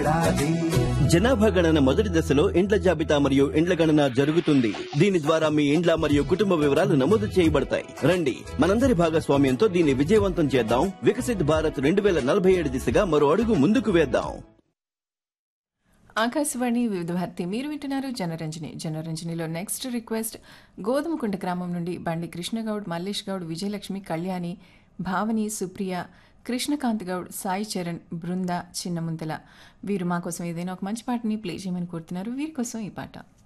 ఏడాది జనాభా గణన మొదటి దశలో ఇండ్ల జాబితా మరియు ఇండ్ల గణన జరుగుతుంది దీని ద్వారా మీ ఇండ్ల మరియు కుటుంబ వివరాలు నమోదు చేయబడతాయి రండి మనందరి భాగస్వామ్యంతో దీన్ని విజయవంతం చేద్దాం వికసిత్ భారత్ రెండు వేల నలభై ఏడు దిశగా మరో అడుగు ముందుకు వేద్దాం ఆకాశవాణి వివిధ భారతి మీరు వింటున్నారు జనరంజని జనరంజనిలో నెక్స్ట్ రిక్వెస్ట్ గోధుమకుంట గ్రామం నుండి బండి కృష్ణగౌడ్ మల్లేష్ గౌడ్ విజయలక్ష్మి కళ్యాణి భావని సుప్రియ కృష్ణకాంత్ గౌడ్ సాయి చరణ్ బృంద చిన్నముంతల వీరు మా కోసం ఏదైనా ఒక మంచి పాటని ప్లే చేయమని కోరుతున్నారు వీరి కోసం ఈ పాట